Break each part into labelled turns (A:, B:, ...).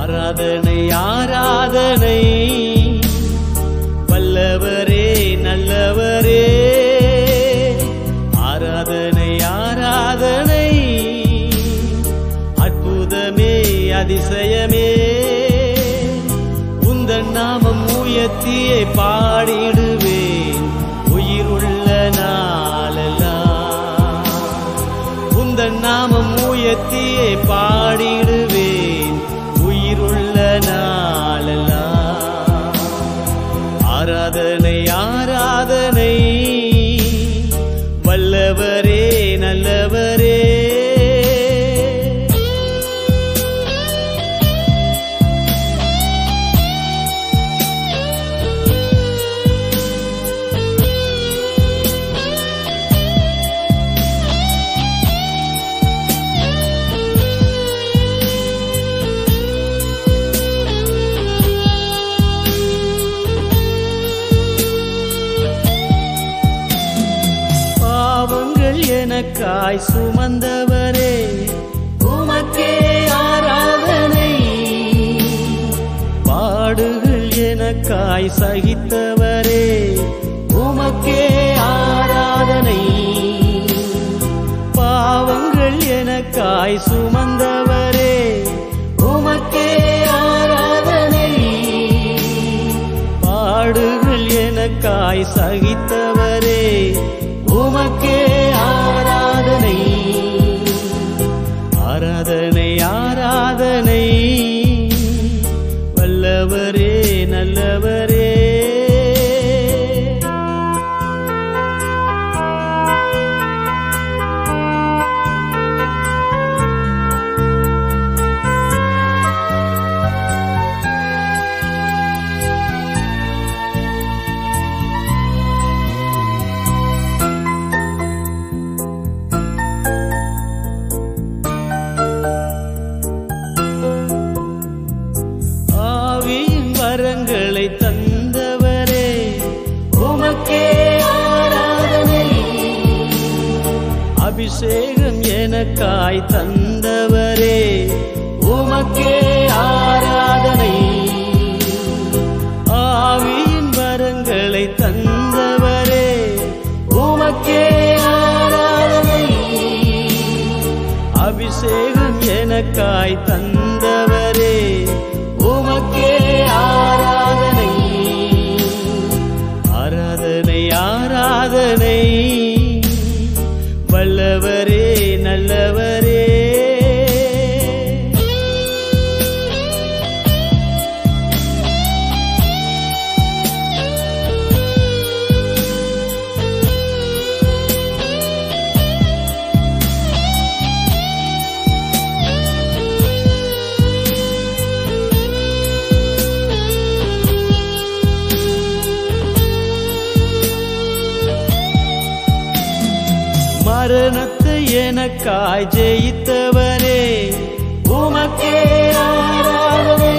A: ஆராதனை ஆராதனை வல்லவரே நல்லவரே ஆராதனை ஆராதனை அற்புதமே அதிசயமே உந்தன் நாமம் உயர்த்தியே பாடிடுவேன் உயிருள்ள நாளெல்லாம் உந்தன் நாமம் உயர்த்தியே பாடிடுவேன் உயிருள்ள நாளெல்லாம் ஆராதனை ஆராதனை வல்லவரே நல்லவரே பாவங்கள் எனக்காய் சுமந்தவரே உமக்கே ஆராதனை பாடுகள் எனக்காய் சகித்தவரே உமக்கே ஆராதனை பாவங்கள் எனக்காய் சுமந்தவரே உமக்கே ஆராதனை பாடுகள் எனக்காய் சகித்தவரே உமக்கே ஆராதனை ஆராதனை ஆராதனை வல்லவரே நல்லவரே ஆவியின் வரங்களை தந்தவரே உமக்கே ஆராதனை அபிஷேகம் எனக்காய் தந்தவரே உமக்கே ஆராதனை ஆவியின் வரங்களை தந்தவரே உமக்கே ஆராதனை அபிஷேகம் எனக்காய் தந்தவரே உமக்கே ஆராதனை ஆராதனை ஆராதனை வல்லவரே நல்லவரே மரணத்தை எனக்காய் ஜெயித்தவரே உமக்கே ஆராதனை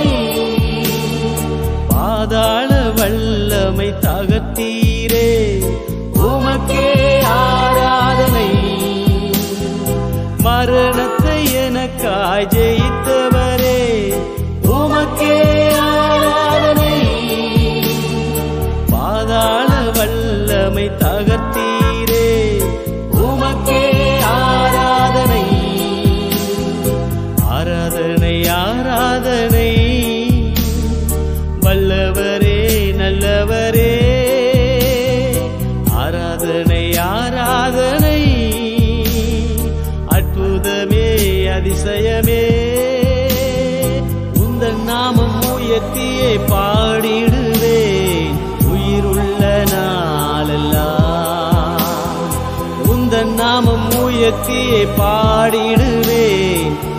A: பாதாள வல்லமை தகத்தீரே உமக்கே ஆராதனை மரணத்தை எனக்காய் ஜெயித்தவரே உமக்கே ஆராதனை பாதாள வல்லமை தகர்த்தீரே உமக்கே ஆராதனை ஆராதனை ஆராதனை வல்லவரே நல்லவரே ஆராதனை ஆராதனை அற்புதமே அதிசயமே உந்தன் நாமம் உயர்த்தியே பாடிடுவேன் உயிருள்ள நாளெல்லாம் உந்தன் நாமம் உயர்த்தியே பாடிடுவேன்